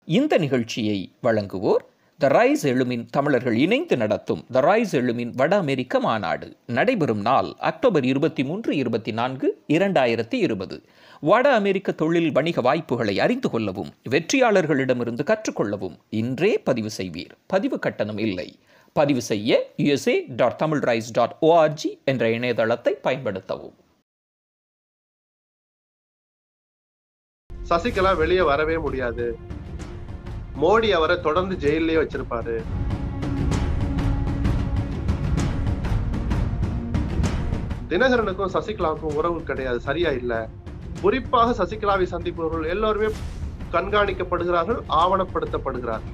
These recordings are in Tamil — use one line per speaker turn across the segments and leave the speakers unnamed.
இந்த நிகழ்ச்சியை வழங்குவோர் த ரைஸ் எழுமின் தமிழர்கள் இணைந்து நடத்தும் த ரைஸ் எழுமின் வட அமெரிக்க மாநாடு நடைபெறும் நாள் அக்டோபர் இருபத்தி மூன்று இருபத்தி நான்கு இரண்டாயிரத்தி இருபது வட அமெரிக்க தொழில் வணிக வாய்ப்புகளை அறிந்து கொள்ளவும் வெற்றியாளர்களிடமிருந்து கற்றுக்கொள்ளவும் இன்றே பதிவு செய்வீர் பதிவு கட்டணம் இல்லை பதிவு செய்ய USA dot Tamil rise dot ORG என்ற இணையதளத்தை பயன்படுத்தவும்
சசிகலா வெளியே வரவே முடியாது மோடி அவரை தொடர்ந்து ஜெயிலே வச்சிருப்பாரு தினகரனுக்கும் சசிகலாவுக்கும் உறவு கிடையாது சரியா இல்ல குறிப்பாக சசிகலாவை சந்திப்பவர்கள் எல்லோருமே கண்காணிக்கப்படுகிறார்கள் ஆவணப்படுத்தப்படுகிறார்கள்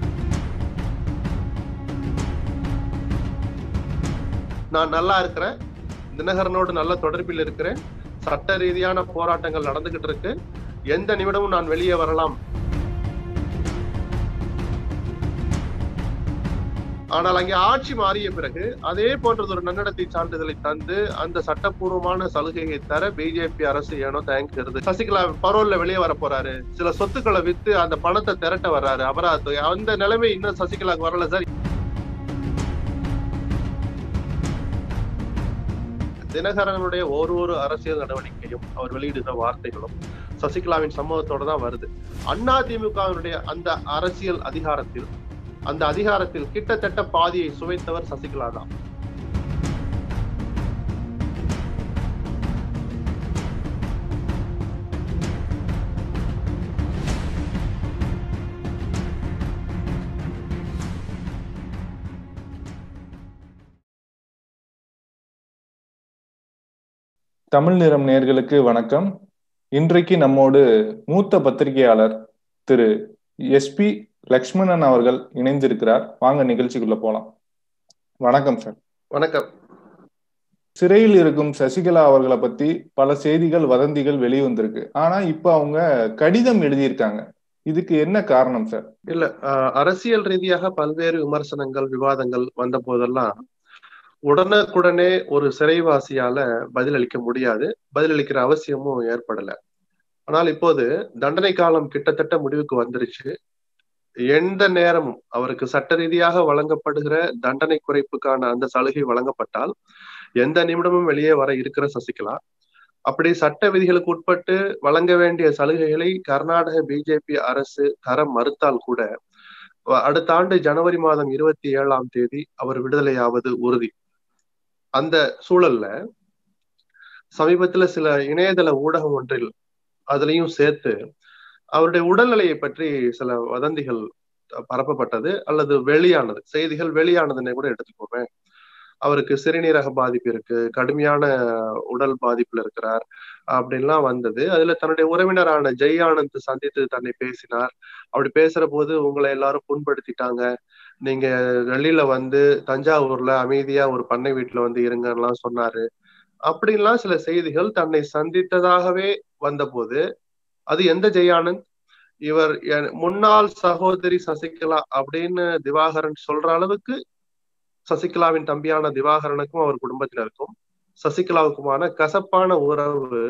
நான் நல்லா இருக்கிறேன் தினகரனோடு நல்ல தொடர்பில் இருக்கிறேன் சட்ட ரீதியான போராட்டங்கள் நடந்துகிட்டு இருக்கு எந்த நிமிடமும் நான் வெளியே வரலாம் ஆனால் அங்கே ஆட்சி மாறிய பிறகு அதே போன்றது ஒரு நன்னடத்தை சான்றிதழை தந்து அந்த சட்டப்பூர்வமான சலுகையை தர பிஜேபி அரசு ஏனோ தயங்குகிறது சசிகலா பரோல்ல வெளியே வர போறாரு சில சொத்துக்களை வித்து அந்த பணத்தை திரட்ட வர்றாரு அபராதம் அந்த நிலைமை இன்னும் சசிகலாக்கு வரல சார் தினகரனுடைய ஒரு ஒரு அரசியல் நடவடிக்கையும் அவர் வெளியிடுகிற வார்த்தைகளும் சசிகலாவின் சம்பவத்தோட தான் வருது அண்ணா திமுகவினுடைய அந்த அரசியல் அதிகாரத்தில் அந்த அதிகாரத்தில் கிட்டத்தட்ட பாதியை சுவைத்தவர் சசிகலா தான்
தமிழ் நிறம் நேர்களுக்கு வணக்கம் இன்றைக்கு நம்மோடு மூத்த பத்திரிகையாளர் திரு எஸ்பி லக்ஷ்மணன் அவர்கள் இணைந்திருக்கிறார் வாங்க நிகழ்ச்சிக்குள்ள போலாம் வணக்கம் சார்
வணக்கம்
சிறையில் இருக்கும் சசிகலா அவர்களை பத்தி பல செய்திகள் வதந்திகள் வெளிவந்திருக்கு ஆனா இப்ப அவங்க கடிதம் எழுதியிருக்காங்க இதுக்கு என்ன காரணம் சார்
இல்ல அரசியல் ரீதியாக பல்வேறு விமர்சனங்கள் விவாதங்கள் வந்த போதெல்லாம் உடனுக்குடனே ஒரு சிறைவாசியால பதிலளிக்க முடியாது பதிலளிக்கிற அவசியமும் ஏற்படல ஆனால் இப்போது தண்டனை காலம் கிட்டத்தட்ட முடிவுக்கு வந்துருச்சு எந்த நேரமும் அவருக்கு சட்ட ரீதியாக வழங்கப்படுகிற தண்டனை குறைப்புக்கான அந்த சலுகை வழங்கப்பட்டால் எந்த நிமிடமும் வெளியே வர இருக்கிற சசிகலா அப்படி சட்ட விதிகளுக்கு உட்பட்டு வழங்க வேண்டிய சலுகைகளை கர்நாடக பிஜேபி அரசு தர மறுத்தால் கூட அடுத்த ஆண்டு ஜனவரி மாதம் இருபத்தி ஏழாம் தேதி அவர் விடுதலையாவது உறுதி அந்த சூழல்ல சமீபத்துல சில இணையதள ஊடகம் ஒன்றில் அதுலயும் சேர்த்து அவருடைய உடல்நிலையை பற்றி சில வதந்திகள் பரப்பப்பட்டது அல்லது வெளியானது செய்திகள் வெளியானதுன்னு கூட எடுத்துக்கோமே அவருக்கு சிறுநீரக பாதிப்பு இருக்கு கடுமையான உடல் பாதிப்புல இருக்கிறார் அப்படின்லாம் வந்தது அதுல தன்னுடைய உறவினரான ஜெய் ஆனந்த் சந்தித்து தன்னை பேசினார் அப்படி பேசுற போது உங்களை எல்லாரும் புண்படுத்திட்டாங்க நீங்க வெளியில வந்து தஞ்சாவூர்ல அமைதியா ஒரு பண்ணை வீட்டுல வந்து இருங்கலாம் சொன்னாரு அப்படின்லாம் சில செய்திகள் தன்னை சந்தித்ததாகவே வந்தபோது அது எந்த ஜெயானந்த் இவர் முன்னாள் சகோதரி சசிகலா அப்படின்னு திவாகரன் சொல்ற அளவுக்கு சசிகலாவின் தம்பியான திவாகரனுக்கும் அவர் குடும்பத்தினருக்கும் சசிகலாவுக்குமான கசப்பான உறவு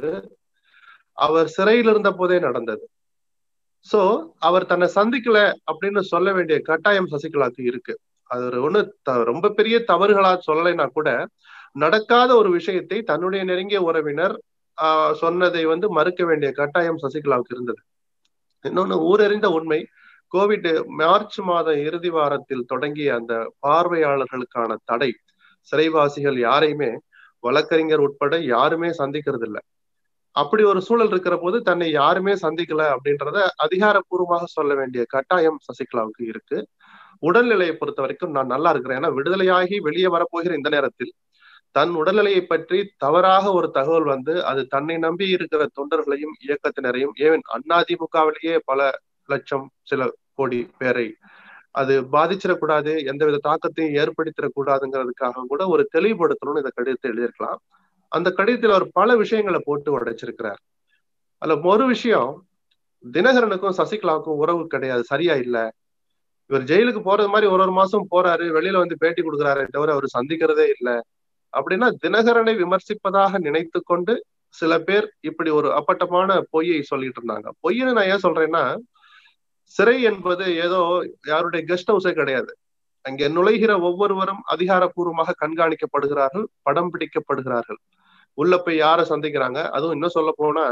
அவர் சிறையில் இருந்த போதே நடந்தது சோ அவர் தன்னை சந்திக்கல அப்படின்னு சொல்ல வேண்டிய கட்டாயம் சசிகலாவுக்கு இருக்கு அது ஒரு ஒண்ணு ரொம்ப பெரிய தவறுகளா சொல்லலைன்னா கூட நடக்காத ஒரு விஷயத்தை தன்னுடைய நெருங்கிய உறவினர் ஆஹ் சொன்னதை வந்து மறுக்க வேண்டிய கட்டாயம் சசிகலாவுக்கு இருந்தது இன்னொன்னு ஊரறிந்த உண்மை கோவிட் மார்ச் மாத இறுதி வாரத்தில் தொடங்கிய அந்த பார்வையாளர்களுக்கான தடை சிறைவாசிகள் யாரையுமே வழக்கறிஞர் உட்பட யாருமே சந்திக்கிறது இல்லை அப்படி ஒரு சூழல் இருக்கிற போது தன்னை யாருமே சந்திக்கல அப்படின்றத அதிகாரப்பூர்வமாக சொல்ல வேண்டிய கட்டாயம் சசிகலாவுக்கு இருக்கு உடல்நிலையை பொறுத்த வரைக்கும் நான் நல்லா இருக்கிறேன் ஏன்னா விடுதலையாகி வெளியே வரப்போகிற இந்த நேரத்தில் தன் உடல்நிலையை பற்றி தவறாக ஒரு தகவல் வந்து அது தன்னை நம்பி இருக்கிற தொண்டர்களையும் இயக்கத்தினரையும் ஏன் அதிமுகவிலேயே பல லட்சம் சில கோடி பேரை அது பாதிச்சிடக்கூடாது எந்தவித தாக்கத்தையும் ஏற்படுத்திடக்கூடாதுங்கிறதுக்காக கூட ஒரு தெளிவுபடுத்தணும்னு இந்த கடிதத்தை எழுதியிருக்கலாம் அந்த கடிதத்தில் அவர் பல விஷயங்களை போட்டு உடைச்சிருக்கிறார் அதுல ஒரு விஷயம் தினகரனுக்கும் சசிகலாவுக்கும் உறவு கிடையாது சரியா இல்ல இவர் ஜெயிலுக்கு போறது மாதிரி ஒரு ஒரு மாசம் போறாரு வெளியில வந்து பேட்டி கொடுக்குறாரே தவிர அவர் சந்திக்கிறதே இல்லை அப்படின்னா தினகரனை விமர்சிப்பதாக நினைத்து கொண்டு சில பேர் இப்படி ஒரு அப்பட்டமான பொய்யை சொல்லிட்டு இருந்தாங்க பொய்ன்னு நான் ஏன் சொல்றேன்னா சிறை என்பது ஏதோ யாருடைய கெஸ்ட் ஹவுஸே கிடையாது அங்கே நுழைகிற ஒவ்வொருவரும் அதிகாரப்பூர்வமாக கண்காணிக்கப்படுகிறார்கள் படம் பிடிக்கப்படுகிறார்கள் உள்ள போய் யாரை சந்திக்கிறாங்க அதுவும் இன்னும் சொல்ல போனா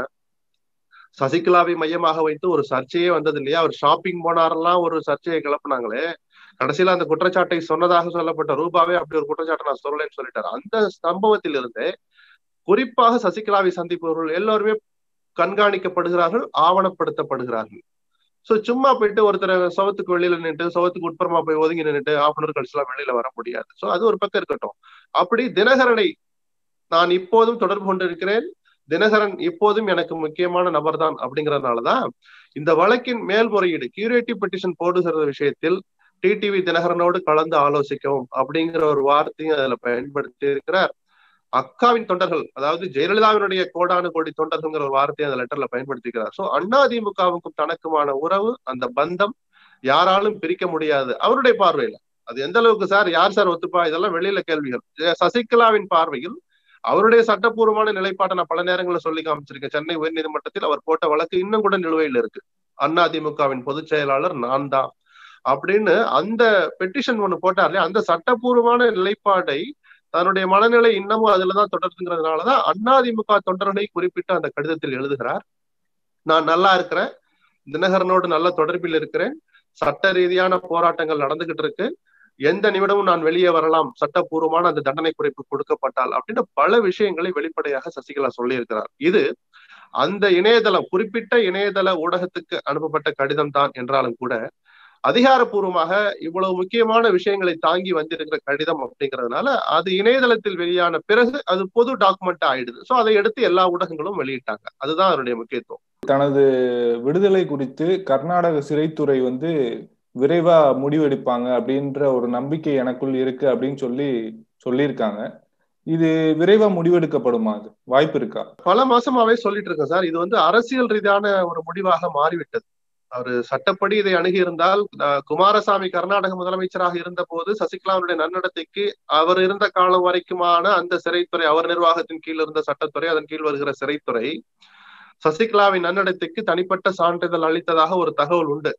சசிகலாவை மையமாக வைத்து ஒரு சர்ச்சையே வந்தது இல்லையா அவர் ஷாப்பிங் போனாரெல்லாம் ஒரு சர்ச்சையை கிளப்புனாங்களே கடைசியில அந்த குற்றச்சாட்டை சொன்னதாக சொல்லப்பட்ட ரூபாவே அப்படி ஒரு குற்றச்சாட்டை நான் சொல்லலைன்னு சொல்லிட்டாரு அந்த சம்பவத்தில் இருந்து குறிப்பாக சசிகலாவை சந்திப்பவர்கள் எல்லோருமே கண்காணிக்கப்படுகிறார்கள் ஆவணப்படுத்தப்படுகிறார்கள் சோ சும்மா போயிட்டு ஒருத்தர் சவத்துக்கு வெளியில நின்று சவத்துக்கு உட்புறமா போய் ஒதுங்கி நின்றுட்டு ஆஃப் அன் கழிச்சு எல்லாம் வெளியில வர முடியாது சோ அது ஒரு பக்கம் இருக்கட்டும் அப்படி தினகரனை நான் இப்போதும் தொடர்பு கொண்டிருக்கிறேன் தினகரன் இப்போதும் எனக்கு முக்கியமான நபர் தான் அப்படிங்கறதுனாலதான் இந்த வழக்கின் மேல்முறையீடு கியூரேட்டிவ் பெட்டிஷன் போடுகிற விஷயத்தில் டிடிவி தினகரனோடு கலந்து ஆலோசிக்கவும் அப்படிங்கிற ஒரு வார்த்தையும் அதுல பயன்படுத்தி இருக்கிறார் அக்காவின் தொண்டர்கள் அதாவது ஜெயலலிதாவினுடைய கோடானு கோடி தொண்டர்கள்ங்கிற ஒரு வார்த்தையை அந்த லெட்டர்ல பயன்படுத்திக்கிறார் சோ அதிமுகவுக்கும் தனக்குமான உறவு அந்த பந்தம் யாராலும் பிரிக்க முடியாது அவருடைய பார்வையில அது எந்த அளவுக்கு சார் யார் சார் ஒத்துப்பா இதெல்லாம் வெளியில கேள்விகள் சசிகலாவின் பார்வையில் அவருடைய சட்டப்பூர்வமான நிலைப்பாட்டை நான் பல நேரங்களில் சொல்லி காமிச்சிருக்கேன் சென்னை உயர்நீதிமன்றத்தில் அவர் போட்ட வழக்கு இன்னும் கூட நிலுவையில் இருக்கு அதிமுகவின் பொதுச் செயலாளர் நான் தான் அப்படின்னு அந்த பெட்டிஷன் ஒண்ணு போட்டார்ல அந்த சட்டப்பூர்வமான நிலைப்பாடை தன்னுடைய மனநிலை இன்னமும் அதுலதான் தொடர்ந்துங்கிறதுனாலதான் அதிமுக தொண்டர்களை குறிப்பிட்டு அந்த கடிதத்தில் எழுதுகிறார் நான் நல்லா இருக்கிறேன் தினகரனோடு நல்ல தொடர்பில் இருக்கிறேன் சட்ட ரீதியான போராட்டங்கள் நடந்துகிட்டு இருக்கு எந்த நிமிடமும் நான் வெளியே வரலாம் சட்டப்பூர்வமான அந்த தண்டனை குறைப்பு கொடுக்கப்பட்டால் அப்படின்னு பல விஷயங்களை வெளிப்படையாக சசிகலா சொல்லியிருக்கிறார் இது அந்த இணையதளம் குறிப்பிட்ட இணையதள ஊடகத்துக்கு அனுப்பப்பட்ட கடிதம் தான் என்றாலும் கூட அதிகாரப்பூர்வமாக இவ்வளவு முக்கியமான விஷயங்களை தாங்கி வந்திருக்கிற கடிதம் அப்படிங்கிறதுனால அது இணையதளத்தில் வெளியான பிறகு அது பொது டாக்குமெண்ட் ஆயிடுது சோ அதை எடுத்து எல்லா ஊடகங்களும் வெளியிட்டாங்க அதுதான் அதனுடைய முக்கியத்துவம்
தனது விடுதலை குறித்து கர்நாடக சிறைத்துறை வந்து விரைவா முடிவெடுப்பாங்க அப்படின்ற ஒரு நம்பிக்கை எனக்குள் இருக்கு அப்படின்னு சொல்லி சொல்லியிருக்காங்க இது விரைவா முடிவெடுக்கப்படுமா அது வாய்ப்பு இருக்கா
பல மாசமாவே சொல்லிட்டு இருக்கேன் சார் இது வந்து அரசியல் ரீதியான ஒரு முடிவாக மாறிவிட்டது அவர் சட்டப்படி இதை அணுகியிருந்தால் குமாரசாமி கர்நாடக முதலமைச்சராக இருந்த போது சசிகலாவுடைய நன்னடத்தைக்கு அவர் இருந்த காலம் வரைக்குமான அந்த சிறைத்துறை அவர் நிர்வாகத்தின் கீழ் இருந்த சட்டத்துறை அதன் கீழ் வருகிற சிறைத்துறை சசிகலாவின் நன்னடத்தைக்கு தனிப்பட்ட சான்றிதழ் அளித்ததாக ஒரு தகவல் உண்டு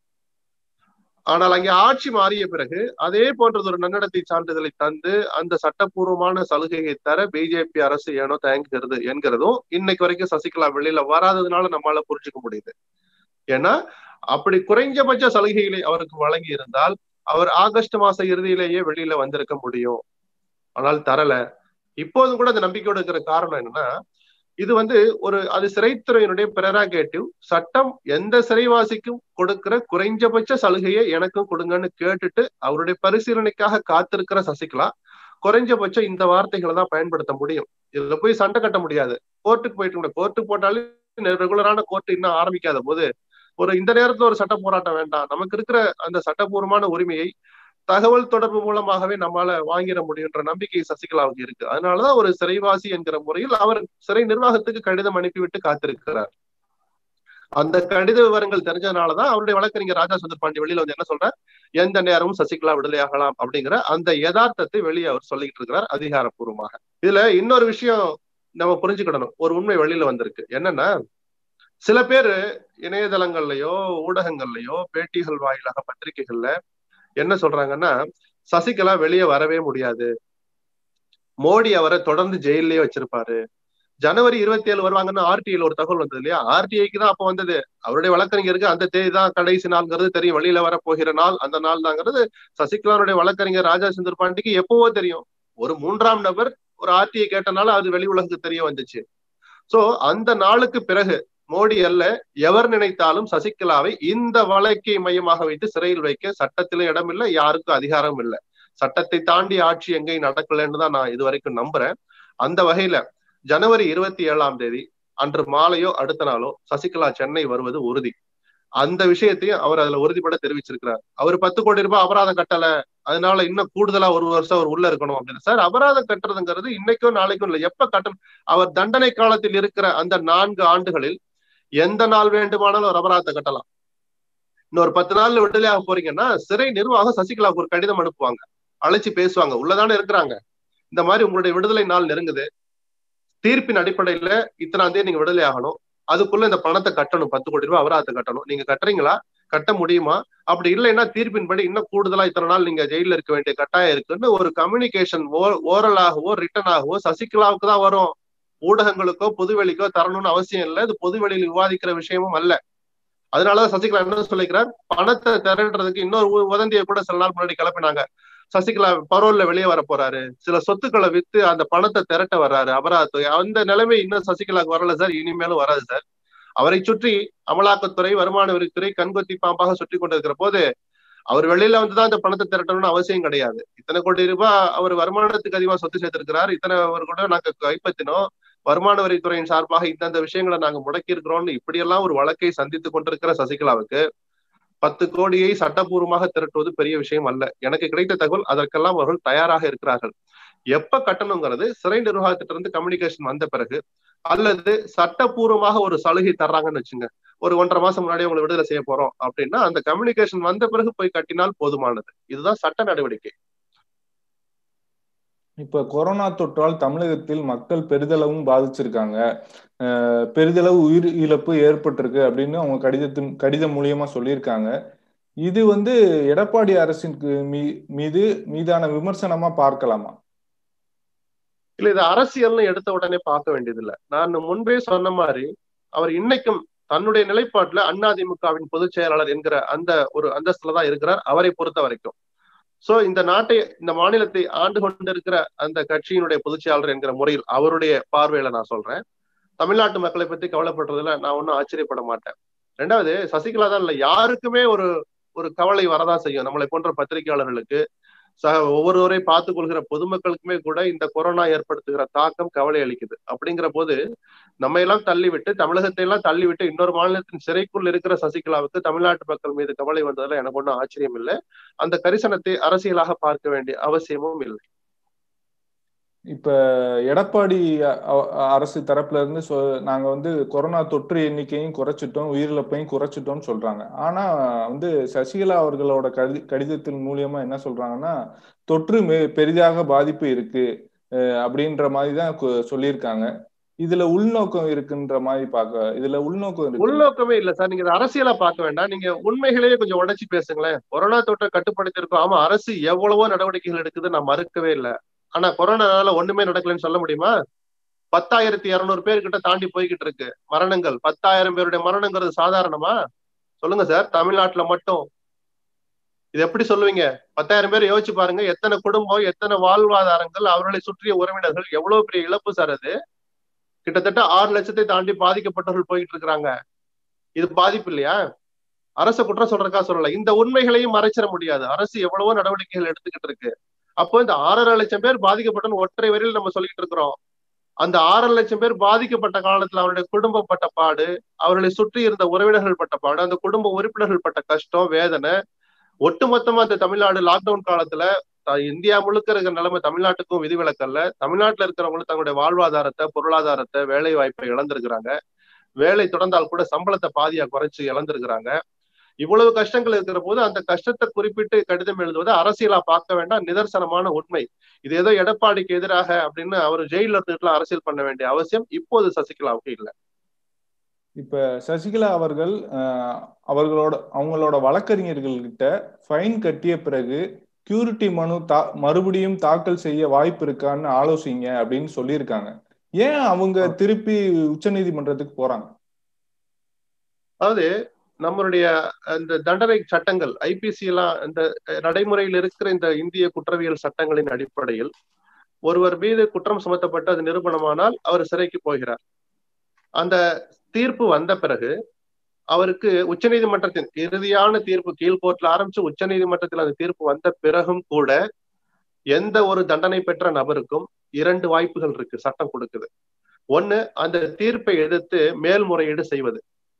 ஆனால் அங்கே ஆட்சி மாறிய பிறகு அதே போன்றது ஒரு நன்னடத்தை சான்றிதழை தந்து அந்த சட்டப்பூர்வமான சலுகையை தர பிஜேபி அரசு ஏனோ தயங்குகிறது என்கிறதும் இன்னைக்கு வரைக்கும் சசிகலா வெளியில வராததுனால நம்மளால புரிஞ்சுக்க முடியுது ஏன்னா அப்படி குறைஞ்சபட்ச சலுகைகளை அவருக்கு வழங்கி இருந்தால் அவர் ஆகஸ்ட் மாச இறுதியிலேயே வெளியில வந்திருக்க முடியும் ஆனால் தரல இப்போதும் கூட அந்த நம்பிக்கையோட இருக்கிற காரணம் என்னன்னா இது வந்து ஒரு அது சிறைத்துறையினுடைய பிரராகேட்டிவ் சட்டம் எந்த சிறைவாசிக்கும் கொடுக்கிற குறைஞ்சபட்ச சலுகையை எனக்கும் கொடுங்கன்னு கேட்டுட்டு அவருடைய பரிசீலனைக்காக காத்திருக்கிற சசிகலா குறைஞ்சபட்சம் இந்த வார்த்தைகளை தான் பயன்படுத்த முடியும் இதுல போய் சண்டை கட்ட முடியாது கோர்ட்டுக்கு போயிட்டு கோர்ட்டுக்கு போட்டாலே ரெகுலரான கோர்ட் இன்னும் ஆரம்பிக்காத போது ஒரு இந்த நேரத்துல ஒரு சட்ட போராட்டம் வேண்டாம் நமக்கு இருக்கிற அந்த சட்டபூர்வமான உரிமையை தகவல் தொடர்பு மூலமாகவே நம்மளால வாங்கிட முடியுன்ற நம்பிக்கை சசிகலாவுக்கு இருக்கு அதனாலதான் ஒரு சிறைவாசி என்கிற முறையில் அவர் சிறை நிர்வாகத்துக்கு கடிதம் அனுப்பிவிட்டு காத்திருக்கிறார் அந்த கடித விவரங்கள் தெரிஞ்சதுனாலதான் அவருடைய வழக்கறிஞர் ராஜா சுந்தர் பாண்டி வெளியில வந்து என்ன சொல்ற எந்த நேரமும் சசிகலா விடுதலையாகலாம் அப்படிங்கிற அந்த யதார்த்தத்தை வெளியே அவர் சொல்லிக்கிட்டு இருக்கிறார் அதிகாரப்பூர்வமாக இதுல இன்னொரு விஷயம் நம்ம புரிஞ்சுக்கிடணும் ஒரு உண்மை வெளியில வந்திருக்கு என்னன்னா சில பேர் இணையதளங்கள்லயோ ஊடகங்கள்லயோ பேட்டிகள் வாயிலாக பத்திரிகைகள்ல என்ன சொல்றாங்கன்னா சசிகலா வெளியே வரவே முடியாது மோடி அவரை தொடர்ந்து ஜெயிலே வச்சிருப்பாரு ஜனவரி இருபத்தி ஏழு வருவாங்கன்னு ஆர்டிஐல ஒரு தகவல் வந்தது இல்லையா ஆர்டிஐக்கு தான் அப்ப வந்தது அவருடைய வழக்கறிஞருக்கு அந்த தேதி தான் கடைசி நாள்ங்கிறது தெரியும் வெளியில வர போகிற நாள் அந்த நாள் தாங்கிறது சசிகலானுடைய வழக்கறிஞர் ராஜா சுந்தர் பாண்டிக்கு எப்பவோ தெரியும் ஒரு மூன்றாம் நபர் ஒரு ஆர்டிஐ கேட்டனால அது வெளி உலகுக்கு தெரிய வந்துச்சு சோ அந்த நாளுக்கு பிறகு மோடி அல்ல எவர் நினைத்தாலும் சசிகலாவை இந்த வழக்கை மையமாக வைத்து சிறையில் வைக்க சட்டத்திலும் இடம் இல்லை யாருக்கும் அதிகாரம் இல்லை சட்டத்தை தாண்டி ஆட்சி எங்கேயும் நடக்கலன்னு தான் நான் இது வரைக்கும் நம்புறேன் அந்த வகையில ஜனவரி இருபத்தி ஏழாம் தேதி அன்று மாலையோ அடுத்த நாளோ சசிகலா சென்னை வருவது உறுதி அந்த விஷயத்தையும் அவர் அதுல உறுதிப்பட தெரிவிச்சிருக்கிறார் அவர் பத்து கோடி ரூபாய் அபராதம் கட்டல அதனால இன்னும் கூடுதலா ஒரு வருஷம் அவர் உள்ள இருக்கணும் அப்படின்னு சார் அபராதம் கட்டுறதுங்கிறது இன்னைக்கும் நாளைக்கும் இல்லை எப்ப கட்டணும் அவர் தண்டனை காலத்தில் இருக்கிற அந்த நான்கு ஆண்டுகளில் எந்த நாள் வேண்டுமானாலும் ஒரு அபராதத்தை கட்டலாம் இன்னொரு பத்து நாள்ல விடுதலையாக போறீங்கன்னா சிறை நிர்வாகம் சசிகலாவுக்கு ஒரு கடிதம் அனுப்புவாங்க அழைச்சு பேசுவாங்க உள்ளதானே இருக்கிறாங்க இந்த மாதிரி உங்களுடைய விடுதலை நாள் நெருங்குது தீர்ப்பின் அடிப்படையில இத்தனாம் தேதி நீங்க விடுதலை ஆகணும் அதுக்குள்ள இந்த பணத்தை கட்டணும் பத்து கோடி ரூபாய் அபராதத்தை கட்டணும் நீங்க கட்டுறீங்களா கட்ட முடியுமா அப்படி இல்லைன்னா தீர்ப்பின்படி இன்னும் கூடுதலா இத்தனை நாள் நீங்க ஜெயில இருக்க வேண்டிய கட்டாயம் இருக்குன்னு ஒரு கம்யூனிகேஷன் ஓரலாகவோ ரிட்டனாகவோ சசிகலாவுக்கு தான் வரும் ஊடகங்களுக்கோ பொதுவெளிக்கோ தரணும்னு அவசியம் இல்லை இது பொதுவெளியில் விவாதிக்கிற விஷயமும் அல்ல அதனாலதான் சசிகலா என்ன சொல்லிக்கிறார் பணத்தை திரட்டுறதுக்கு இன்னொரு உதந்தியை கூட சில நாள் முன்னாடி கிளப்பினாங்க சசிகலா பரோல்ல வெளியே வர போறாரு சில சொத்துக்களை வித்து அந்த பணத்தை திரட்ட வர்றாரு அபராத அந்த நிலைமை இன்னும் சசிகலாவுக்கு வரல சார் இனிமேலும் வராது சார் அவரை சுற்றி அமலாக்கத்துறை வருமான வரித்துறை கண்கொத்தி பாம்பாக சுற்றி கொண்டிருக்கிற போது அவர் வெளியில வந்துதான் அந்த பணத்தை திரட்டணும்னு அவசியம் கிடையாது இத்தனை கோடி ரூபாய் அவர் வருமானத்துக்கு அதிகமா சொத்து சேர்த்திருக்கிறார் இத்தனை அவர் கூட நாங்க கைப்பற்றினோம் வருமான வரித்துறையின் சார்பாக இந்தந்த விஷயங்களை நாங்க முடக்கி இருக்கிறோம்னு இப்படியெல்லாம் ஒரு வழக்கை சந்தித்து கொண்டிருக்கிற சசிகலாவுக்கு பத்து கோடியை சட்டபூர்வமாக திரட்டுவது பெரிய விஷயம் அல்ல எனக்கு கிடைத்த தகவல் அதற்கெல்லாம் அவர்கள் தயாராக இருக்கிறார்கள் எப்ப கட்டணுங்கிறது சிறை நிர்வாகத்திட்டிருந்து கம்யூனிகேஷன் வந்த பிறகு அல்லது சட்டப்பூர்வமாக ஒரு சலுகை தர்றாங்கன்னு வச்சுங்க ஒரு ஒன்றரை மாசம் முன்னாடி உங்களை விடுதலை செய்ய போறோம் அப்படின்னா அந்த கம்யூனிகேஷன் வந்த பிறகு போய் கட்டினால் போதுமானது இதுதான் சட்ட நடவடிக்கை
இப்ப கொரோனா தொற்றால் தமிழகத்தில் மக்கள் பெரிதளவும் பாதிச்சிருக்காங்க பெரிதளவு உயிர் இழப்பு ஏற்பட்டிருக்கு அப்படின்னு அவங்க கடிதத்தின் கடிதம் மூலியமா சொல்லியிருக்காங்க இது வந்து எடப்பாடி அரசின் மீ மீது மீதான விமர்சனமா பார்க்கலாமா
இல்ல இது அரசியல்னு எடுத்த உடனே பார்க்க வேண்டியதில்லை நான் முன்பே சொன்ன மாதிரி அவர் இன்னைக்கும் தன்னுடைய நிலைப்பாட்டுல அதிமுகவின் பொதுச் செயலாளர் என்கிற அந்த ஒரு அந்தஸ்துலதான் இருக்கிறார் அவரை பொறுத்த வரைக்கும் சோ இந்த நாட்டை இந்த மாநிலத்தை ஆண்டு கொண்டிருக்கிற அந்த கட்சியினுடைய பொதுச்செயலாளர் என்கிற முறையில் அவருடைய பார்வையில நான் சொல்றேன் தமிழ்நாட்டு மக்களை பத்தி கவலைப்படுறதுல நான் ஒன்றும் ஆச்சரியப்பட மாட்டேன் ரெண்டாவது சசிகலா தான் இல்ல யாருக்குமே ஒரு ஒரு கவலை வரதான் செய்யும் நம்மளை போன்ற பத்திரிகையாளர்களுக்கு சக ஒவ்வொருவரை பார்த்து கொள்கிற பொதுமக்களுக்குமே கூட இந்த கொரோனா ஏற்படுத்துகிற தாக்கம் கவலை அளிக்குது அப்படிங்கிற போது நம்ம எல்லாம் தள்ளிவிட்டு தமிழகத்தை எல்லாம் தள்ளிவிட்டு இன்னொரு மாநிலத்தின் சிறைக்குள் இருக்கிற சசிகலாவுக்கு தமிழ்நாட்டு மக்கள் மீது கவலை வந்ததுல எனக்கு ஒன்றும் ஆச்சரியம் இல்லை அந்த கரிசனத்தை அரசியலாக பார்க்க வேண்டிய அவசியமும் இல்லை
இப்ப எடப்பாடி அரசு தரப்புல இருந்து சொ நாங்க வந்து கொரோனா தொற்று எண்ணிக்கையும் குறைச்சிட்டோம் உயிரிழப்பையும் குறைச்சிட்டோம்னு சொல்றாங்க ஆனா வந்து சசிகலா அவர்களோட கடி கடிதத்தின் மூலியமா என்ன சொல்றாங்கன்னா தொற்று பெரிதாக பாதிப்பு இருக்கு அப்படின்ற மாதிரி தான் சொல்லியிருக்காங்க இதுல உள்நோக்கம் இருக்குன்ற மாதிரி பார்க்க இதுல உள்நோக்கம் இருக்கு
உள்நோக்கமே இல்ல சார் நீங்க அரசியலா பார்க்க வேண்டாம் நீங்க உண்மைகளையே கொஞ்சம் உடைச்சு பேசுங்களேன் கொரோனா தொற்றை கட்டுப்படுத்திருக்கோம் ஆமா அரசு எவ்வளவோ நடவடிக்கைகள் எடுக்குது நான் மறுக்கவே இல்லை ஆனா கொரோனானால ஒண்ணுமே நடக்கலன்னு சொல்ல முடியுமா பத்தாயிரத்தி இருநூறு பேர் கிட்ட தாண்டி போய்கிட்டு இருக்கு மரணங்கள் பத்தாயிரம் பேருடைய மரணங்கிறது சாதாரணமா சொல்லுங்க சார் தமிழ்நாட்டுல மட்டும் இது எப்படி சொல்லுவீங்க பத்தாயிரம் பேர் யோசிச்சு பாருங்க எத்தனை குடும்பம் எத்தனை வாழ்வாதாரங்கள் அவர்களை சுற்றிய உறவினர்கள் எவ்வளவு பெரிய இழப்பு சார் அது கிட்டத்தட்ட ஆறு லட்சத்தை தாண்டி பாதிக்கப்பட்டவர்கள் போயிட்டு இருக்கிறாங்க இது பாதிப்பு இல்லையா அரசு குற்றம் சொல்றதுக்கா சொல்லல இந்த உண்மைகளையும் மறைச்சிட முடியாது அரசு எவ்வளவோ நடவடிக்கைகள் எடுத்துக்கிட்டு இருக்கு அப்போ இந்த ஆறரை லட்சம் பேர் பாதிக்கப்பட்ட ஒற்றை வரையில் நம்ம சொல்லிட்டு இருக்கிறோம் அந்த ஆறரை லட்சம் பேர் பாதிக்கப்பட்ட காலத்துல அவருடைய குடும்பம் பட்ட பாடு அவர்களை சுற்றி இருந்த உறவினர்கள் பட்ட பாடு அந்த குடும்ப உறுப்பினர்கள் பட்ட கஷ்டம் வேதனை ஒட்டுமொத்தமா அந்த தமிழ்நாடு லாக்டவுன் காலத்துல இந்தியா முழுக்க இருக்கிற நிலைமை தமிழ்நாட்டுக்கும் விதிவிலக்கல்ல தமிழ்நாட்டுல இருக்கிறவங்களும் தங்களுடைய வாழ்வாதாரத்தை பொருளாதாரத்தை வேலை வாய்ப்பை இழந்திருக்கிறாங்க வேலை தொடர்ந்தால் கூட சம்பளத்தை பாதியா குறைச்சு இழந்திருக்கிறாங்க இவ்வளவு கஷ்டங்கள் இருக்கிற போது அந்த கஷ்டத்தை குறிப்பிட்டு கடிதம் எழுதுவது அரசியலா பார்க்க வேண்டாம் நிதர்சனமான உண்மை இது ஏதோ எடப்பாடிக்கு எதிராக அப்படின்னு அவர் ஜெயில இருந்துட்டுலாம் அரசியல் பண்ண வேண்டிய அவசியம் இப்போது சசிகலாவுக்கு இல்லை
இப்ப சசிகலா அவர்கள் அவர்களோட அவங்களோட வழக்கறிஞர்கள்கிட்ட ஃபைன் கட்டிய பிறகு கியூரிட்டி மனு தா மறுபடியும் தாக்கல் செய்ய வாய்ப்பு இருக்கான்னு ஆலோசிங்க அப்படின்னு சொல்லியிருக்காங்க ஏன் அவங்க திருப்பி உச்ச நீதிமன்றத்துக்கு போறாங்க
அதாவது நம்மளுடைய இந்த தண்டனை சட்டங்கள் ஐபிசி எல்லாம் இந்த நடைமுறையில் இருக்கிற இந்த இந்திய குற்றவியல் சட்டங்களின் அடிப்படையில் ஒருவர் மீது குற்றம் சுமத்தப்பட்டு அது நிரூபணமானால் அவர் சிறைக்கு போகிறார் அந்த தீர்ப்பு வந்த பிறகு அவருக்கு உச்சநீதிமன்றத்தின் இறுதியான தீர்ப்பு கீழ்கோர்ட்ல ஆரம்பிச்சு உச்சநீதிமன்றத்தில் அந்த தீர்ப்பு வந்த பிறகும் கூட எந்த ஒரு தண்டனை பெற்ற நபருக்கும் இரண்டு வாய்ப்புகள் இருக்கு சட்டம் கொடுக்குது ஒண்ணு அந்த தீர்ப்பை எதிர்த்து மேல்முறையீடு செய்வது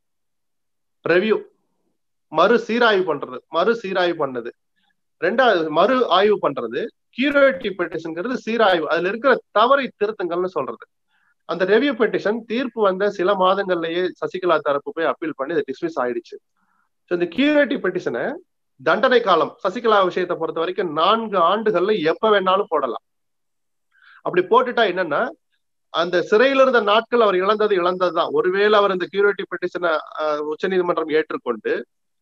ரெவியூ மறு சீராய்வு பண்றது மறு சீராய்வு பண்ணது ரெண்டாவது மறு ஆய்வு பண்றது கியூரேட்டிவ் பெட்டிஷன்ங்கிறது சீராய்வு அதுல இருக்கிற தவறை திருத்தங்கள்னு சொல்றது அந்த ரெவியூ பெட்டிஷன் தீர்ப்பு வந்த சில மாதங்கள்லயே சசிகலா தரப்பு போய் அப்பீல் பண்ணி அதை டிஸ்மிஸ் ஆயிடுச்சு ஸோ இந்த கியூரேட்டிவ் பெட்டிஷனை தண்டனை காலம் சசிகலா விஷயத்தை பொறுத்த வரைக்கும் நான்கு ஆண்டுகள்ல எப்ப வேணாலும் போடலாம் அப்படி போட்டுட்டா என்னன்னா அந்த சிறையில இருந்த நாட்கள் அவர் இழந்தது இழந்ததுதான் ஒருவேளை அவர் இந்த கியூரேட்டிவ் பெட்டிஷனை உச்ச நீதிமன்றம் ஏற்றுக்கொண்டு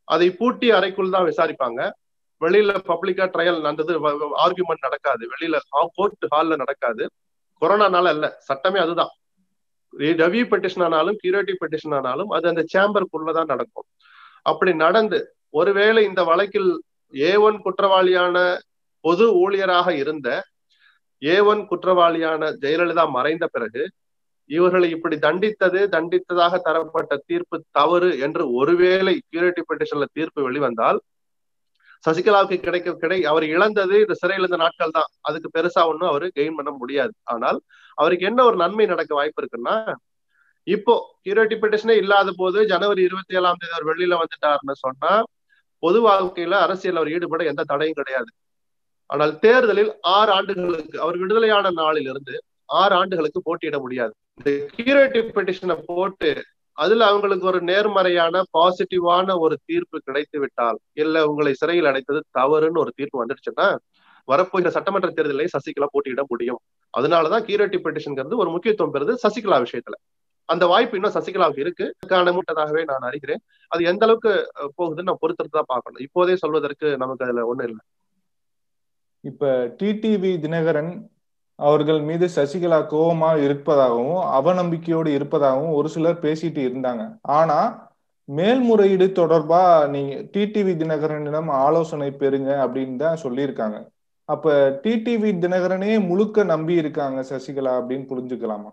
அதை பூட்டி அறைக்குள் தான் விசாரிப்பாங்க வெளியில பப்ளிக்கா ட்ரையல் நடந்தது ஆர்குமெண்ட் நடக்காது வெளியில கோர்ட் ஹால்ல நடக்காது கொரோனானால இல்ல சட்டமே அதுதான் ரெவியூ பெட்டிஷன் ஆனாலும் கியூரேட்டிவ் பெட்டிஷன் ஆனாலும் அது அந்த சேம்பருக்குள்ளதான் நடக்கும் அப்படி நடந்து ஒருவேளை இந்த வழக்கில் ஏ ஒன் குற்றவாளியான பொது ஊழியராக இருந்த ஏ ஒன் குற்றவாளியான ஜெயலலிதா மறைந்த பிறகு இவர்களை இப்படி தண்டித்தது தண்டித்ததாக தரப்பட்ட தீர்ப்பு தவறு என்று ஒருவேளை கியூரேட்டிவ் பெட்டிஷன்ல தீர்ப்பு வெளிவந்தால் சசிகலாவுக்கு கிடைக்க கிடை அவர் இழந்தது இந்த சிறையில் இருந்த நாட்கள் தான் அதுக்கு பெருசா ஒன்றும் அவரு கெயின் பண்ண முடியாது ஆனால் அவருக்கு என்ன ஒரு நன்மை நடக்க வாய்ப்பு இருக்குன்னா இப்போ கியூரேட்டிவ் பெட்டிஷனே இல்லாத போது ஜனவரி இருபத்தி ஏழாம் தேதி அவர் வெளியில வந்துட்டாருன்னு சொன்னா பொது வாழ்க்கையில அரசியல் அவர் ஈடுபட எந்த தடையும் கிடையாது ஆனால் தேர்தலில் ஆறு ஆண்டுகளுக்கு அவர் விடுதலையான நாளில் இருந்து ஆறு ஆண்டுகளுக்கு போட்டியிட முடியாது இந்த கியூரேட்டிவ் பெட்டிஷனை போட்டு அதுல அவங்களுக்கு ஒரு நேர்மறையான பாசிட்டிவான ஒரு தீர்ப்பு கிடைத்து விட்டால் இல்ல உங்களை சிறையில் அடைத்தது தவறுன்னு ஒரு தீர்ப்பு வந்துடுச்சுன்னா வரப்போகிற சட்டமன்ற தேர்தலில் சசிகலா போட்டியிட முடியும் அதனாலதான் கியூரேட்டிவ் பெட்டிஷன்ங்கிறது ஒரு முக்கியத்துவம் பெறுது சசிகலா விஷயத்துல அந்த வாய்ப்பு இன்னும் சசிகலாவுக்கு இருக்கு காண மூட்டதாகவே நான் அறிகிறேன் அது எந்த அளவுக்கு போகுதுன்னு நான் பொறுத்திருந்து தான் பார்க்கணும் இப்போதே சொல்வதற்கு நமக்கு அதுல ஒண்ணும் இல்லை
இப்ப டிடிவி தினகரன் அவர்கள் மீது சசிகலா கோபமா இருப்பதாகவும் அவநம்பிக்கையோடு இருப்பதாகவும் ஒரு சிலர் பேசிட்டு இருந்தாங்க ஆனா மேல்முறையீடு தொடர்பா நீங்க டிடிவி தினகரனிடம் ஆலோசனை பெறுங்க அப்படின்னு தான் சொல்லியிருக்காங்க அப்ப டிடிவி தினகரனே முழுக்க நம்பி இருக்காங்க சசிகலா அப்படின்னு புரிஞ்சுக்கலாமா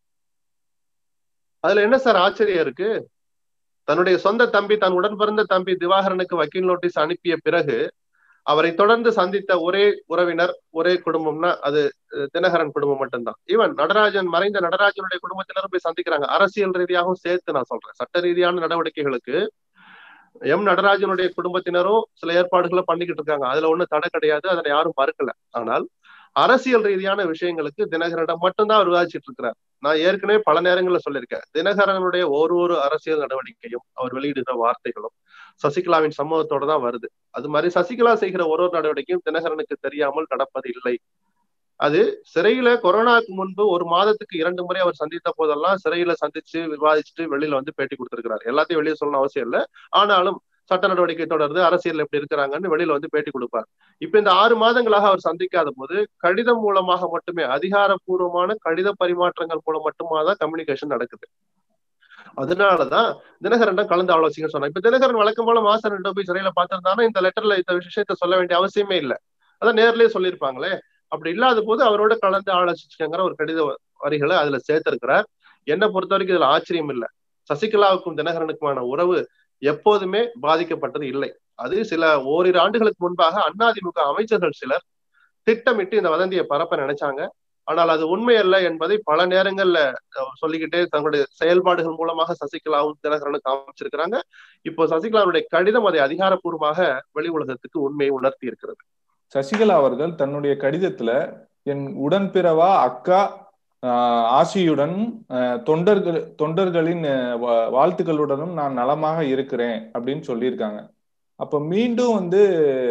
அதுல என்ன சார் ஆச்சரியம் இருக்கு தன்னுடைய சொந்த தம்பி தன் உடன் பிறந்த தம்பி திவாகரனுக்கு வக்கீல் நோட்டீஸ் அனுப்பிய பிறகு அவரை தொடர்ந்து சந்தித்த ஒரே உறவினர் ஒரே குடும்பம்னா அது தினகரன் குடும்பம் மட்டும்தான் ஈவன் நடராஜன் மறைந்த நடராஜனுடைய குடும்பத்தினரும் போய் சந்திக்கிறாங்க அரசியல் ரீதியாகவும் சேர்த்து நான் சொல்றேன் சட்ட ரீதியான நடவடிக்கைகளுக்கு எம் நடராஜனுடைய குடும்பத்தினரும் சில ஏற்பாடுகளை பண்ணிக்கிட்டு இருக்காங்க அதுல ஒண்ணும் தடை கிடையாது அதனை யாரும் மறுக்கல ஆனால் அரசியல் ரீதியான விஷயங்களுக்கு தினகரனிடம் மட்டும்தான் அவர் விவாதிச்சுட்டு இருக்கிறார் நான் ஏற்கனவே பல நேரங்கள்ல சொல்லியிருக்கேன் தினகரனுடைய ஒரு ஒரு அரசியல் நடவடிக்கையும் அவர் வெளியிடுகிற வார்த்தைகளும் சசிகலாவின் சமூகத்தோட தான் வருது அது மாதிரி சசிகலா செய்கிற ஒரு ஒரு நடவடிக்கையும் தினகரனுக்கு தெரியாமல் நடப்பது இல்லை அது சிறையில கொரோனாவுக்கு முன்பு ஒரு மாதத்துக்கு இரண்டு முறை அவர் சந்தித்த போதெல்லாம் சிறையில சந்திச்சு விவாதிச்சுட்டு வெளியில வந்து பேட்டி கொடுத்திருக்கிறார் எல்லாத்தையும் வெளியே சொல்லணும் அவசியம் இல்லை ஆனாலும் சட்ட நடவடிக்கை தொடர்ந்து அரசியல் எப்படி இருக்கிறாங்கன்னு வெளியில வந்து பேட்டி கொடுப்பார் இப்ப இந்த ஆறு மாதங்களாக அவர் சந்திக்காத போது கடிதம் மூலமாக மட்டுமே அதிகாரப்பூர்வமான கடித பரிமாற்றங்கள் மூலம் மட்டுமா தான் கம்யூனிகேஷன் நடக்குது அதனாலதான் தினகரன் கலந்து ஆலோசிக்க சொன்னா இப்ப தினகரன் வழக்கம் போல மாசம் ரெண்டு போய் சிறையில பார்த்திருந்தாலும் இந்த லெட்டர்ல இந்த விஷயத்த சொல்ல வேண்டிய அவசியமே இல்லை அதான் நேர்லயே சொல்லியிருப்பாங்களே அப்படி இல்லாத போது அவரோட கலந்து ஆலோசிச்சுங்கிற ஒரு கடித வரிகளை அதுல சேர்த்திருக்கிறார் என்னை பொறுத்த வரைக்கும் இதுல ஆச்சரியம் இல்லை சசிகலாவுக்கும் தினகரனுக்குமான உறவு எப்போதுமே பாதிக்கப்பட்டது இல்லை அது சில ஓரிரு ஆண்டுகளுக்கு முன்பாக அதிமுக அமைச்சர்கள் சிலர் திட்டமிட்டு இந்த வதந்தியை பரப்ப நினைச்சாங்க ஆனால் அது உண்மை அல்ல என்பதை பல நேரங்கள்ல சொல்லிக்கிட்டே தங்களுடைய செயல்பாடுகள் மூலமாக சசிகலாவும் தினகரனும் காமிச்சிருக்கிறாங்க இப்போ சசிகலாவுடைய கடிதம் அதை அதிகாரப்பூர்வமாக வெளி உலகத்துக்கு உண்மையை உணர்த்தி இருக்கிறது
சசிகலா அவர்கள் தன்னுடைய கடிதத்துல என் உடன்பிறவா அக்கா ஆசியுடன் தொண்டர்கள் தொண்டர்களின் வாழ்த்துக்களுடனும் நான் நலமாக இருக்கிறேன் அப்படின்னு சொல்லியிருக்காங்க அப்ப மீண்டும் வந்து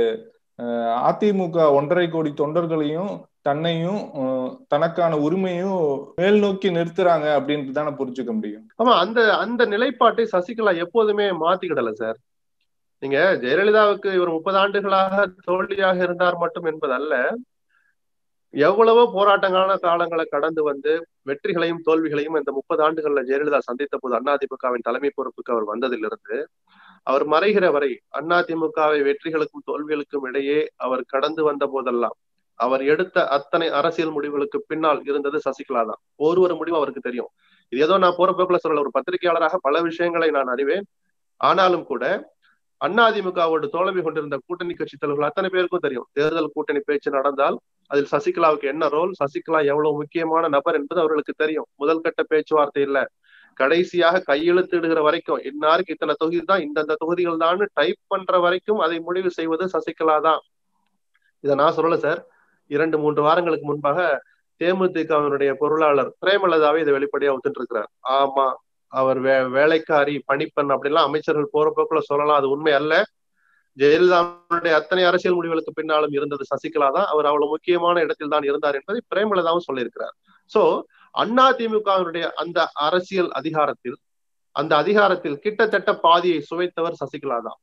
அதிமுக ஒன்றரை கோடி தொண்டர்களையும் தன்னையும் தனக்கான உரிமையும் மேல் நோக்கி நிறுத்துறாங்க அப்படின்ட்டு தானே புரிஞ்சுக்க முடியும்
ஆமா அந்த அந்த நிலைப்பாட்டை சசிகலா எப்போதுமே மாத்திக்கிடல சார் நீங்க ஜெயலலிதாவுக்கு இவர் முப்பது ஆண்டுகளாக தோல்வியாக இருந்தார் மட்டும் என்பதல்ல எவ்வளவோ போராட்டங்கான காலங்களை கடந்து வந்து வெற்றிகளையும் தோல்விகளையும் இந்த முப்பது ஆண்டுகள்ல ஜெயலலிதா சந்தித்த போது அதிமுகவின் தலைமை பொறுப்புக்கு அவர் வந்ததிலிருந்து அவர் மறைகிற வரை அதிமுகவை வெற்றிகளுக்கும் தோல்விகளுக்கும் இடையே அவர் கடந்து வந்த போதெல்லாம் அவர் எடுத்த அத்தனை அரசியல் முடிவுகளுக்கு பின்னால் இருந்தது சசிகலா தான் ஒரு ஒரு முடிவும் அவருக்கு தெரியும் இது ஏதோ நான் போற போக்குல சொல்லல ஒரு பத்திரிகையாளராக பல விஷயங்களை நான் அறிவேன் ஆனாலும் கூட அதிமுகவோடு தோழமை கொண்டிருந்த கூட்டணி கட்சி தலைவர்கள் அத்தனை பேருக்கும் தெரியும் தேர்தல் கூட்டணி பேச்சு நடந்தால் அதில் சசிகலாவுக்கு என்ன ரோல் சசிகலா எவ்வளவு முக்கியமான நபர் என்பது அவர்களுக்கு தெரியும் முதல் கட்ட பேச்சுவார்த்தை இல்ல கடைசியாக கையெழுத்திடுகிற வரைக்கும் இன்னாருக்கு இத்தனை தொகுதி தான் இந்தந்த தொகுதிகள் தான் டைப் பண்ற வரைக்கும் அதை முடிவு செய்வது சசிகலா தான் இதை நான் சொல்லல சார் இரண்டு மூன்று வாரங்களுக்கு முன்பாக தேமுதிகவினுடைய பொருளாளர் பிரேமலதாவே இதை வெளிப்படையா ஒத்துட்டு இருக்கிறார் ஆமா அவர் வே வேலைக்காரி பணிப்பெண் அப்படிலாம் அமைச்சர்கள் போற போக்குல சொல்லலாம் அது உண்மை அல்ல ஜெயலலிதாவுடைய அத்தனை அரசியல் முடிவுகளுக்கு பின்னாலும் இருந்தது சசிகலா தான் அவர் அவ்வளவு முக்கியமான இடத்தில் தான் இருந்தார் என்பதை பிரேமலதாவும் சொல்லியிருக்கிறார் சோ அண்ணா திமுகவினுடைய அந்த அரசியல் அதிகாரத்தில் அந்த அதிகாரத்தில் கிட்டத்தட்ட பாதியை சுவைத்தவர் சசிகலா தான்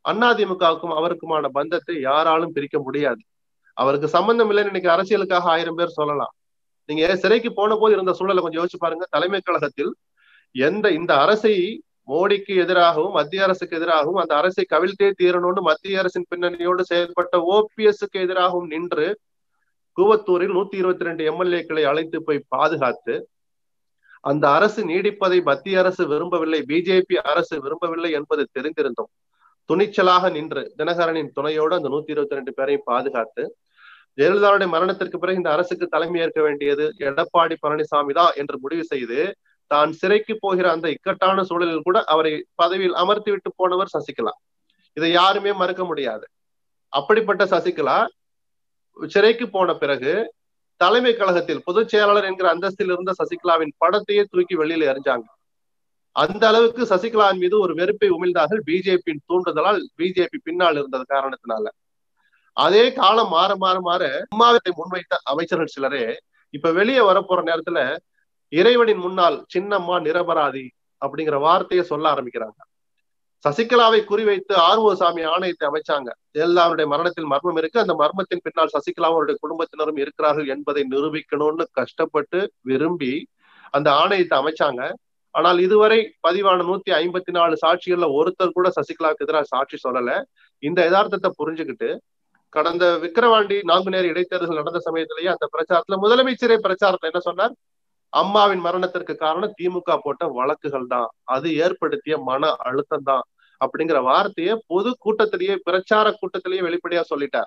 அதிமுகவுக்கும் அவருக்குமான பந்தத்தை யாராலும் பிரிக்க முடியாது அவருக்கு சம்பந்தம் இல்லைன்னு இன்னைக்கு அரசியலுக்காக ஆயிரம் பேர் சொல்லலாம் நீங்க சிறைக்கு போன போது இருந்த சூழலை கொஞ்சம் யோசிச்சு பாருங்க தலைமை கழகத்தில் எந்த இந்த அரசை மோடிக்கு எதிராகவும் மத்திய அரசுக்கு எதிராகவும் அந்த அரசை கவிழ்த்தே தீரணும்னு மத்திய அரசின் பின்னணியோடு செயல்பட்ட ஓபிஎஸ்க்கு எதிராகவும் நின்று கூவத்தூரில் நூத்தி இருபத்தி ரெண்டு எம்எல்ஏக்களை அழைத்து போய் பாதுகாத்து அந்த அரசு நீடிப்பதை மத்திய அரசு விரும்பவில்லை பிஜேபி அரசு விரும்பவில்லை என்பது தெரிந்திருந்தோம் துணிச்சலாக நின்று தினகரனின் துணையோடு அந்த நூத்தி இருபத்தி ரெண்டு பேரையும் பாதுகாத்து ஜெயலலிதாவுடைய மரணத்திற்கு பிறகு இந்த அரசுக்கு தலைமை ஏற்க வேண்டியது எடப்பாடி பழனிசாமி தான் என்று முடிவு செய்து தான் சிறைக்கு போகிற அந்த இக்கட்டான சூழலில் கூட அவரை பதவியில் அமர்த்தி விட்டு போனவர் சசிகலா இதை யாருமே மறுக்க முடியாது அப்படிப்பட்ட சசிகலா சிறைக்கு போன பிறகு தலைமை கழகத்தில் பொதுச் செயலாளர் என்கிற அந்தஸ்தில் இருந்த சசிகலாவின் படத்தையே தூக்கி வெளியில எறிஞ்சாங்க அந்த அளவுக்கு சசிகலாவின் மீது ஒரு வெறுப்பை உமிழ்ந்தார்கள் பிஜேபியின் தூண்டுதலால் பிஜேபி பின்னால் இருந்தது காரணத்தினால அதே காலம் மாற மாற மாற அம்மாவை முன்வைத்த அமைச்சர்கள் சிலரே இப்ப வெளியே வரப்போற நேரத்துல இறைவனின் முன்னால் சின்னம்மா நிரபராதி அப்படிங்கிற வார்த்தையை சொல்ல ஆரம்பிக்கிறாங்க சசிகலாவை குறிவைத்து ஆர்வசாமி ஆணையத்தை அமைச்சாங்க ஜெயலலிதாவுடைய மரணத்தில் மர்மம் இருக்கு அந்த மர்மத்தின் பின்னால் சசிகலாவும் அவருடைய குடும்பத்தினரும் இருக்கிறார்கள் என்பதை நிரூபிக்கணும்னு கஷ்டப்பட்டு விரும்பி அந்த ஆணையத்தை அமைச்சாங்க ஆனால் இதுவரை பதிவான நூத்தி ஐம்பத்தி நாலு சாட்சிகள்ல ஒருத்தர் கூட சசிகலாவுக்கு எதிராக சாட்சி சொல்லல இந்த யதார்த்தத்தை புரிஞ்சுக்கிட்டு கடந்த விக்கிரவாண்டி நான்கு இடைத்தேர்தல் நடந்த சமயத்திலேயே அந்த பிரச்சாரத்துல முதலமைச்சரே பிரச்சாரத்துல என்ன சொன்னார் அம்மாவின் மரணத்திற்கு காரணம் திமுக போட்ட வழக்குகள் தான் அது ஏற்படுத்திய மன அழுத்தம் தான் அப்படிங்கிற வார்த்தையை பொது கூட்டத்திலேயே பிரச்சார கூட்டத்திலேயே வெளிப்படையா சொல்லிட்டார்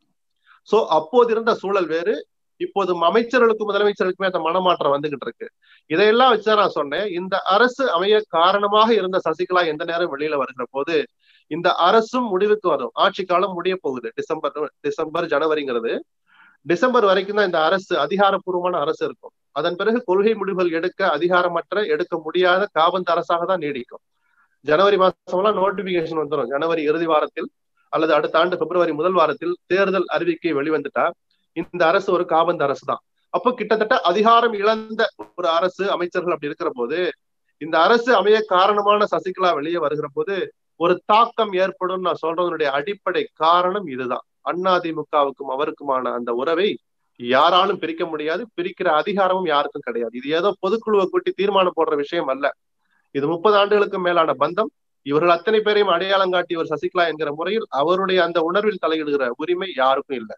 சோ அப்போது இருந்த சூழல் வேறு இப்போது அமைச்சர்களுக்கும் முதலமைச்சர்களுக்குமே அந்த மனமாற்றம் வந்துகிட்டு இருக்கு இதையெல்லாம் வச்சுதான் நான் சொன்னேன் இந்த அரசு அமைய காரணமாக இருந்த சசிகலா எந்த நேரம் வெளியில வருகிற போது இந்த அரசும் முடிவுக்கு வரும் ஆட்சி காலம் முடிய போகுது டிசம்பர் டிசம்பர் ஜனவரிங்கிறது டிசம்பர் வரைக்கும் தான் இந்த அரசு அதிகாரப்பூர்வமான அரசு இருக்கும் அதன் பிறகு கொள்கை முடிவுகள் எடுக்க அதிகாரமற்ற எடுக்க முடியாத காபந்த அரசாக தான் நீடிக்கும் ஜனவரி மாசம்லாம் நோட்டிபிகேஷன் வந்துடும் ஜனவரி இறுதி வாரத்தில் அல்லது அடுத்த ஆண்டு பிப்ரவரி முதல் வாரத்தில் தேர்தல் அறிவிக்கை வெளிவந்துட்டா இந்த அரசு ஒரு காபந்த அரசு தான் அப்போ கிட்டத்தட்ட அதிகாரம் இழந்த ஒரு அரசு அமைச்சர்கள் அப்படி இருக்கிற போது இந்த அரசு அமைய காரணமான சசிகலா வெளியே வருகிற போது ஒரு தாக்கம் ஏற்படும் நான் சொல்றதனுடைய அடிப்படை காரணம் இதுதான் அதிமுகவுக்கும் அவருக்குமான அந்த உறவை யாராலும் பிரிக்க முடியாது பிரிக்கிற அதிகாரமும் யாருக்கும் கிடையாது இது ஏதோ பொதுக்குழுவை கூட்டி தீர்மானம் போடுற விஷயம் அல்ல இது முப்பது ஆண்டுகளுக்கு மேலான பந்தம் இவர்கள் அத்தனை பேரையும் அடையாளம் காட்டியவர் சசிகலா என்கிற முறையில் அவருடைய அந்த உணர்வில் தலையிடுகிற உரிமை யாருக்கும் இல்லை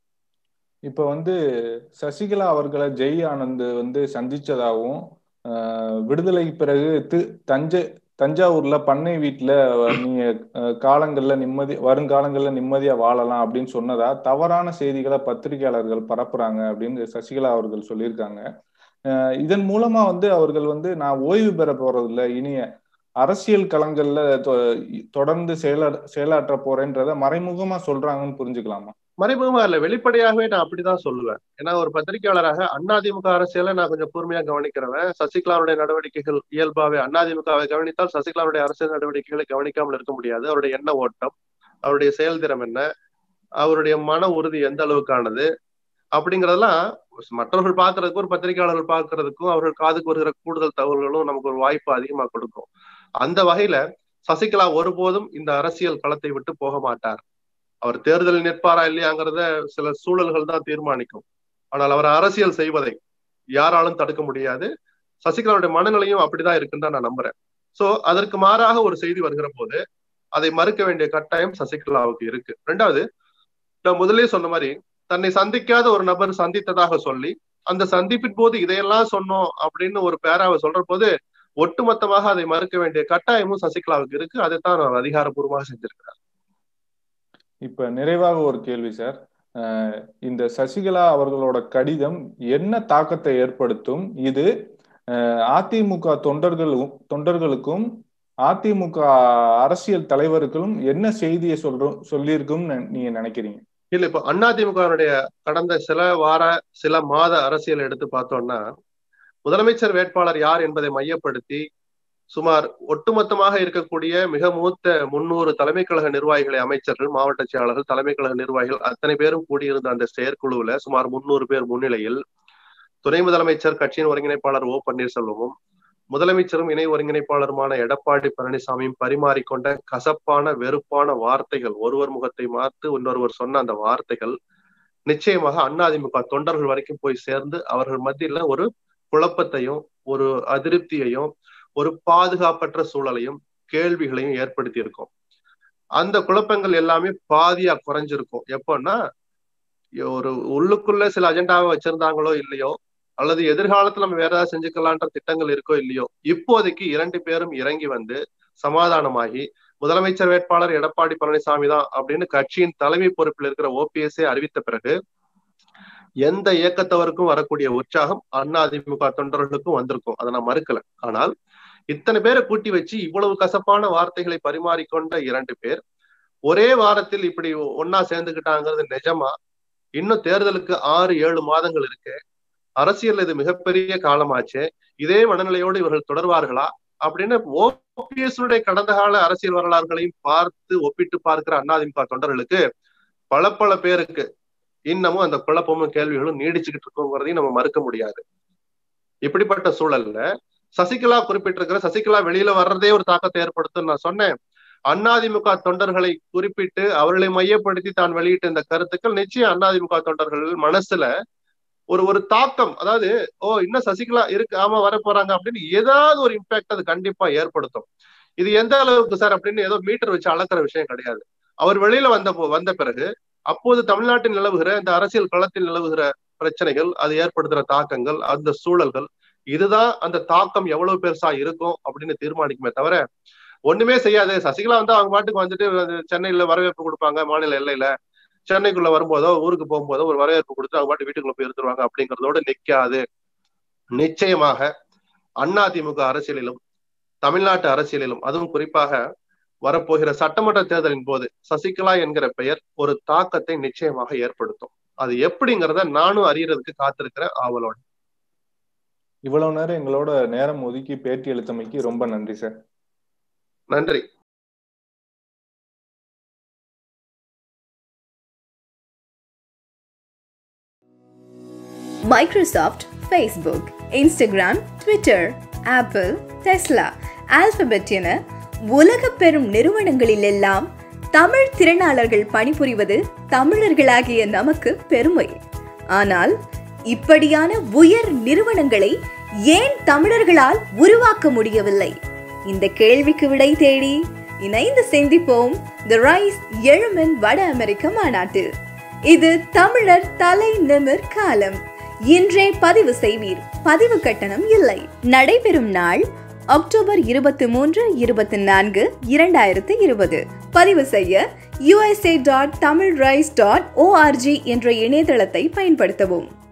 இப்ப வந்து சசிகலா அவர்களை ஜெய் ஆனந்த் வந்து சந்திச்சதாகவும் விடுதலை பிறகு தஞ்சை தஞ்சாவூர்ல பண்ணை வீட்டுல நீங்க காலங்கள்ல நிம்மதி வருங்காலங்கள்ல நிம்மதியா வாழலாம் அப்படின்னு சொன்னதா தவறான செய்திகளை பத்திரிகையாளர்கள் பரப்புறாங்க அப்படின்னு சசிகலா அவர்கள் சொல்லியிருக்காங்க இதன் மூலமா வந்து அவர்கள் வந்து நான் ஓய்வு பெற போறதில்ல இனிய அரசியல் களங்கள்ல தொடர்ந்து செயலா செயலாற்ற போறேன்றத மறைமுகமா சொல்றாங்கன்னு புரிஞ்சுக்கலாமா
மறைமுகமா இல்ல வெளிப்படையாகவே நான் அப்படிதான் சொல்லுவேன் ஏன்னா ஒரு பத்திரிகையாளராக அதிமுக அரசியல நான் கொஞ்சம் கூர்மையா கவனிக்கிறவன் சசிகலாவுடைய நடவடிக்கைகள் இயல்பாவே அதிமுகவை கவனித்தால் சசிகலாவுடைய அரசியல் நடவடிக்கைகளை கவனிக்காமல் இருக்க முடியாது அவருடைய எண்ண ஓட்டம் அவருடைய செயல்திறம் என்ன அவருடைய மன உறுதி எந்த அளவுக்கானது அப்படிங்கறதெல்லாம் மற்றவர்கள் பாக்குறதுக்கும் ஒரு பத்திரிகையாளர்கள் பாக்குறதுக்கும் அவர்கள் காதுக்கு வருகிற கூடுதல் தகவல்களும் நமக்கு ஒரு வாய்ப்பு அதிகமா கொடுக்கும் அந்த வகையில சசிகலா ஒருபோதும் இந்த அரசியல் களத்தை விட்டு போக மாட்டார் அவர் தேர்தலில் நிற்பாரா இல்லையாங்கிறத சில சூழல்கள் தான் தீர்மானிக்கும் ஆனால் அவர் அரசியல் செய்வதை யாராலும் தடுக்க முடியாது சசிகலாவுடைய மனநிலையும் அப்படிதான் இருக்குன்னு தான் நான் நம்புறேன் சோ அதற்கு மாறாக ஒரு செய்தி வருகிற போது அதை மறுக்க வேண்டிய கட்டாயம் சசிகலாவுக்கு இருக்கு ரெண்டாவது நான் முதலே சொன்ன மாதிரி தன்னை சந்திக்காத ஒரு நபர் சந்தித்ததாக சொல்லி அந்த சந்திப்பின் போது இதையெல்லாம் சொன்னோம் அப்படின்னு ஒரு பேராவை சொல்ற போது ஒட்டுமொத்தமாக அதை மறுக்க வேண்டிய கட்டாயமும் சசிகலாவுக்கு இருக்கு அதைத்தான் அவர் அதிகாரப்பூர்வமாக செஞ்சிருக்கிறார்
இப்ப நிறைவாக ஒரு கேள்வி சார் இந்த சசிகலா அவர்களோட கடிதம் என்ன தாக்கத்தை ஏற்படுத்தும் இது அதிமுக தொண்டர்களும் தொண்டர்களுக்கும் அதிமுக அரசியல் தலைவருக்கும் என்ன செய்தியை சொல்றோம் சொல்லியிருக்கும் நீங்க நினைக்கிறீங்க
இல்ல இப்ப அதிமுகவுடைய கடந்த சில வார சில மாத அரசியல் எடுத்து பார்த்தோம்னா முதலமைச்சர் வேட்பாளர் யார் என்பதை மையப்படுத்தி சுமார் ஒட்டுமொத்தமாக இருக்கக்கூடிய மிக மூத்த முன்னூறு தலைமை கழக நிர்வாகிகளை அமைச்சர்கள் மாவட்ட செயலாளர்கள் தலைமை கழக நிர்வாகிகள் அத்தனை பேரும் கூடியிருந்த அந்த செயற்குழுவுல சுமார் முன்னூறு பேர் முன்னிலையில் துணை முதலமைச்சர் கட்சியின் ஒருங்கிணைப்பாளர் ஓ பன்னீர்செல்வமும் முதலமைச்சரும் இணை ஒருங்கிணைப்பாளருமான எடப்பாடி பழனிசாமியும் பரிமாறிக்கொண்ட கசப்பான வெறுப்பான வார்த்தைகள் ஒருவர் முகத்தை மாத்து இன்னொருவர் சொன்ன அந்த வார்த்தைகள் நிச்சயமாக அதிமுக தொண்டர்கள் வரைக்கும் போய் சேர்ந்து அவர்கள் மத்தியில ஒரு குழப்பத்தையும் ஒரு அதிருப்தியையும் ஒரு பாதுகாப்பற்ற சூழலையும் கேள்விகளையும் ஏற்படுத்தி இருக்கும் அந்த குழப்பங்கள் எல்லாமே பாதியா குறைஞ்சிருக்கும் எப்போன்னா ஒரு உள்ளுக்குள்ள சில அஜெண்டாவை வச்சிருந்தாங்களோ இல்லையோ அல்லது எதிர்காலத்துல நம்ம வேற ஏதாவது செஞ்சுக்கலான்ற திட்டங்கள் இருக்கோ இல்லையோ இப்போதைக்கு இரண்டு பேரும் இறங்கி வந்து சமாதானமாகி முதலமைச்சர் வேட்பாளர் எடப்பாடி பழனிசாமி தான் அப்படின்னு கட்சியின் தலைமை பொறுப்பில் இருக்கிற ஓபிஎஸ்ஏ அறிவித்த பிறகு எந்த இயக்கத்தவருக்கும் வரக்கூடிய உற்சாகம் அண்ணா அதிமுக தொண்டர்களுக்கும் வந்திருக்கும் அதை நான் மறுக்கல ஆனால் இத்தனை பேரை கூட்டி வச்சு இவ்வளவு கசப்பான வார்த்தைகளை பரிமாறிக்கொண்ட இரண்டு பேர் ஒரே வாரத்தில் இப்படி ஒன்னா சேர்ந்துக்கிட்டாங்கிறது நிஜமா இன்னும் தேர்தலுக்கு ஆறு ஏழு மாதங்கள் இருக்கு அரசியல் இது மிகப்பெரிய காலமாச்சு இதே மனநிலையோடு இவர்கள் தொடர்வார்களா அப்படின்னு ஓபிஎஸ் கடந்த கால அரசியல் வரலாறுகளையும் பார்த்து ஒப்பிட்டு பார்க்கிற அதிமுக தொண்டர்களுக்கு பல பல பேருக்கு இன்னமும் அந்த குழப்பமும் கேள்விகளும் நீடிச்சுக்கிட்டு இருக்கோங்கிறதையும் நம்ம மறுக்க முடியாது இப்படிப்பட்ட சூழல்ல சசிகலா குறிப்பிட்டிருக்கிற சசிகலா வெளியில வர்றதே ஒரு தாக்கத்தை ஏற்படுத்தும் நான் சொன்னேன் அதிமுக தொண்டர்களை குறிப்பிட்டு அவர்களை மையப்படுத்தி தான் வெளியிட்ட இந்த கருத்துக்கள் நிச்சயம் அதிமுக தொண்டர்கள் மனசுல ஒரு ஒரு தாக்கம் அதாவது ஓ இன்னும் சசிகலா இருக்கு ஆமா வர போறாங்க அப்படின்னு ஏதாவது ஒரு இம்பாக்ட் அது கண்டிப்பா ஏற்படுத்தும் இது எந்த அளவுக்கு சார் அப்படின்னு ஏதோ மீட்டர் வச்சு அளக்குற விஷயம் கிடையாது அவர் வெளியில வந்த வந்த பிறகு அப்போது தமிழ்நாட்டில் நிலவுகிற இந்த அரசியல் களத்தில் நிலவுகிற பிரச்சனைகள் அது ஏற்படுத்துற தாக்கங்கள் அந்த சூழல்கள் இதுதான் அந்த தாக்கம் எவ்வளவு பெருசா இருக்கும் அப்படின்னு தீர்மானிக்குமே தவிர ஒண்ணுமே செய்யாது சசிகலா வந்து அவங்க பாட்டுக்கு வந்துட்டு சென்னையில வரவேற்பு கொடுப்பாங்க மாநில எல்லையில சென்னைக்குள்ள வரும்போதோ ஊருக்கு போகும்போதோ ஒரு வரவேற்பு கொடுத்து அவங்க பாட்டு வீட்டுக்குள்ள போய் இருந்துருவாங்க அப்படிங்கறதோட நிக்காது நிச்சயமாக அதிமுக அரசியலிலும் தமிழ்நாட்டு அரசியலிலும் அதுவும் குறிப்பாக வரப்போகிற சட்டமன்ற தேர்தலின் போது சசிகலா என்கிற பெயர் ஒரு தாக்கத்தை நிச்சயமாக ஏற்படுத்தும் அது எப்படிங்கிறத நானும் அறியறதுக்கு காத்திருக்கிறேன் ஆவலோட
இவ்வளவு நேரம் எங்களோட நேரம் ஒதுக்கி பேட்டி அளித்தமைக்கு ரொம்ப நன்றி சார்
நன்றி
Microsoft Facebook Instagram Twitter Apple Tesla Alphabet என உலக பெரும் நிறுவனங்களில் எல்லாம் தமிழ் திறனாளர்கள் பணிபுரிவது தமிழர்களாகிய நமக்கு பெருமை ஆனால் இப்படியான உயர் நிறுவனங்களை ஏன் தமிழர்களால் உருவாக்க முடியவில்லை இந்த கேள்விக்கு விடை தேடி இணைந்து சிந்திப்போம் தி ரைஸ் எழுமின் வட அமெரிக்க மாநாட்டில் இது தமிழர் தலை நிமிர் காலம் இன்றே பதிவு செய்வீர் பதிவு கட்டணம் இல்லை நடைபெறும் நாள் அக்டோபர் இருபத்தி மூன்று இருபத்தி நான்கு இரண்டாயிரத்து இருபது பதிவு செய்ய USA dot Tamil rise dot ORG என்ற இணையதளத்தை பயன்படுத்தவும்